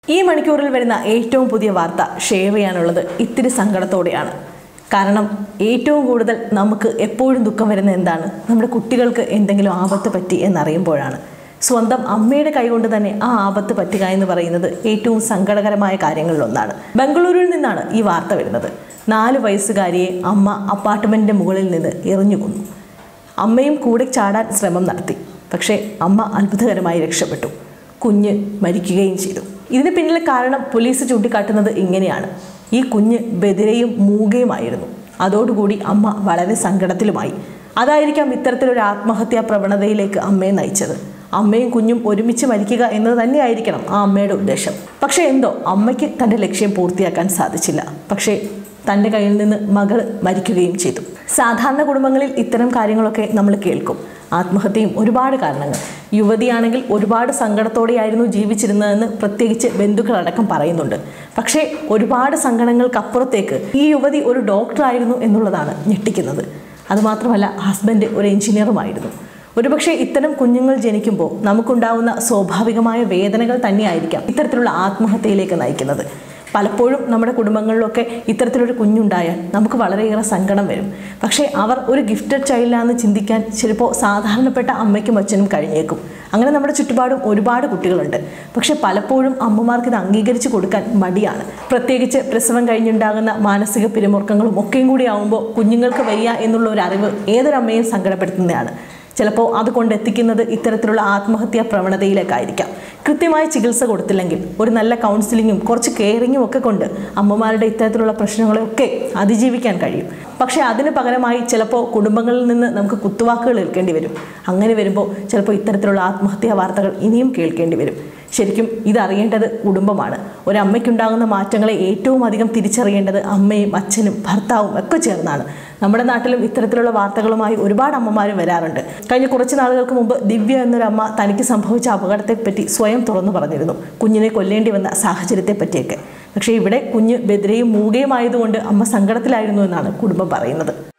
ഈ മണിക്കൂറിൽ വരുന്ന ഏറ്റവും പുതിയ വാർത്ത ഷെയർ ചെയ്യാനുള്ളത് ഇത്തിരി സങ്കടത്തോടെയാണ് കാരണം ഏറ്റവും കൂടുതൽ നമുക്ക് എപ്പോഴും ദുഃഖം വരുന്ന എന്താണ് നമ്മുടെ കുട്ടികൾക്ക് എന്തെങ്കിലും ആപത്ത് പറ്റി എന്നറിയുമ്പോഴാണ് സ്വന്തം അമ്മയുടെ കൈകൊണ്ട് തന്നെ ആ ആപത്ത് പറ്റുക എന്ന് പറയുന്നത് ഏറ്റവും സങ്കടകരമായ കാര്യങ്ങളിലൊന്നാണ് ബംഗളൂരുവിൽ നിന്നാണ് ഈ വാർത്ത വരുന്നത് നാല് വയസ്സുകാരിയെ അമ്മ അപ്പാർട്ട്മെൻറ്റിൻ്റെ മുകളിൽ നിന്ന് എറിഞ്ഞു കൊന്നു അമ്മയും കൂടെ ചാടാൻ ശ്രമം നടത്തി പക്ഷേ അമ്മ അത്ഭുതകരമായി രക്ഷപ്പെട്ടു കുഞ്ഞ് മരിക്കുകയും ചെയ്തു ഇതിന് പിന്നിലെ കാരണം പോലീസ് ചൂണ്ടിക്കാട്ടുന്നത് ഇങ്ങനെയാണ് ഈ കുഞ്ഞ് ബദിരയും മൂകയുമായിരുന്നു അതോടുകൂടി അമ്മ വളരെ സങ്കടത്തിലുമായി അതായിരിക്കാം ഇത്തരത്തിലൊരു ആത്മഹത്യാ പ്രവണതയിലേക്ക് അമ്മയെ നയിച്ചത് അമ്മയും കുഞ്ഞും ഒരുമിച്ച് മരിക്കുക എന്നത് തന്നെയായിരിക്കണം ആ അമ്മയുടെ ഉദ്ദേശം പക്ഷേ എന്തോ അമ്മയ്ക്ക് തൻ്റെ ലക്ഷ്യം പൂർത്തിയാക്കാൻ സാധിച്ചില്ല പക്ഷേ തൻ്റെ കയ്യിൽ നിന്ന് മകൾ മരിക്കുകയും ചെയ്തു സാധാരണ കുടുംബങ്ങളിൽ ഇത്തരം കാര്യങ്ങളൊക്കെ നമ്മൾ കേൾക്കും ആത്മഹത്യയും ഒരുപാട് കാരണങ്ങൾ യുവതിയാണെങ്കിൽ ഒരുപാട് സങ്കടത്തോടെയായിരുന്നു ജീവിച്ചിരുന്നതെന്ന് പ്രത്യേകിച്ച് ബന്ധുക്കളടക്കം പറയുന്നുണ്ട് പക്ഷേ ഒരുപാട് സങ്കടങ്ങൾക്കപ്പുറത്തേക്ക് ഈ യുവതി ഒരു ഡോക്ടറായിരുന്നു എന്നുള്ളതാണ് ഞെട്ടിക്കുന്നത് അതുമാത്രമല്ല ഹസ്ബൻഡ് ഒരു എഞ്ചിനീയറുമായിരുന്നു ഒരുപക്ഷെ ഇത്തരം കുഞ്ഞുങ്ങൾ ജനിക്കുമ്പോൾ നമുക്കുണ്ടാവുന്ന സ്വാഭാവികമായ വേദനകൾ തന്നെയായിരിക്കാം ഇത്തരത്തിലുള്ള ആത്മഹത്യയിലേക്ക് നയിക്കുന്നത് പലപ്പോഴും നമ്മുടെ കുടുംബങ്ങളിലൊക്കെ ഇത്തരത്തിലൊരു കുഞ്ഞുണ്ടായാൽ നമുക്ക് വളരെയേറെ സങ്കടം വരും പക്ഷേ അവർ ഒരു ഗിഫ്റ്റഡ് ചൈൽഡാണെന്ന് ചിന്തിക്കാൻ ചിലപ്പോൾ സാധാരണപ്പെട്ട അമ്മയ്ക്കും അച്ഛനും കഴിഞ്ഞേക്കും അങ്ങനെ നമ്മുടെ ചുറ്റുപാടും ഒരുപാട് കുട്ടികളുണ്ട് പക്ഷേ പലപ്പോഴും അമ്മമാർക്ക് ഇത് അംഗീകരിച്ച് കൊടുക്കാൻ മടിയാണ് പ്രത്യേകിച്ച് പ്രസവം കഴിഞ്ഞുണ്ടാകുന്ന മാനസിക പിരിമുറുക്കങ്ങളും ഒക്കെയും കൂടി ആവുമ്പോൾ കുഞ്ഞുങ്ങൾക്ക് വയ്യ എന്നുള്ള ഒരു അറിവ് ഏതൊരമ്മയും സങ്കടപ്പെടുത്തുന്നതാണ് ചിലപ്പോൾ അത് കൊണ്ടെത്തിക്കുന്നത് ഇത്തരത്തിലുള്ള ആത്മഹത്യാ പ്രവണതയിലേക്കായിരിക്കാം കൃത്യമായ ചികിത്സ കൊടുത്തില്ലെങ്കിൽ ഒരു നല്ല കൗൺസിലിങ്ങും കുറച്ച് കെയറിങ്ങും ഒക്കെ കൊണ്ട് അമ്മമാരുടെ ഇത്തരത്തിലുള്ള പ്രശ്നങ്ങളെയൊക്കെ അതിജീവിക്കാൻ കഴിയും പക്ഷേ അതിന് പകരമായി ചിലപ്പോൾ കുടുംബങ്ങളിൽ നിന്ന് നമുക്ക് കുത്തുവാക്കുകൾ ഏൽക്കേണ്ടി വരും അങ്ങനെ വരുമ്പോൾ ചിലപ്പോൾ ഇത്തരത്തിലുള്ള ആത്മഹത്യാ വാർത്തകൾ ഇനിയും കേൾക്കേണ്ടി വരും ശരിക്കും ഇതറിയേണ്ടത് കുടുംബമാണ് ഒരമ്മയ്ക്കുണ്ടാകുന്ന മാറ്റങ്ങളെ ഏറ്റവും അധികം തിരിച്ചറിയേണ്ടത് അമ്മയും അച്ഛനും ഭർത്താവും ഒക്കെ ചേർന്നാണ് നമ്മുടെ നാട്ടിലും ഇത്തരത്തിലുള്ള വാർത്തകളുമായി ഒരുപാട് അമ്മമാർ വരാറുണ്ട് കഴിഞ്ഞ കുറച്ച് നാളുകൾക്ക് മുമ്പ് ദിവ്യ എന്നൊരു അമ്മ തനിക്ക് സംഭവിച്ച അപകടത്തെപ്പറ്റി സ്വയം തുറന്നു പറഞ്ഞിരുന്നു കുഞ്ഞിനെ കൊല്ലേണ്ടി വന്ന സാഹചര്യത്തെ പറ്റിയൊക്കെ പക്ഷേ ഇവിടെ കുഞ്ഞ് ബദിരയും മൂകയും ആയതുകൊണ്ട് അമ്മ സങ്കടത്തിലായിരുന്നു എന്നാണ് കുടുംബം പറയുന്നത്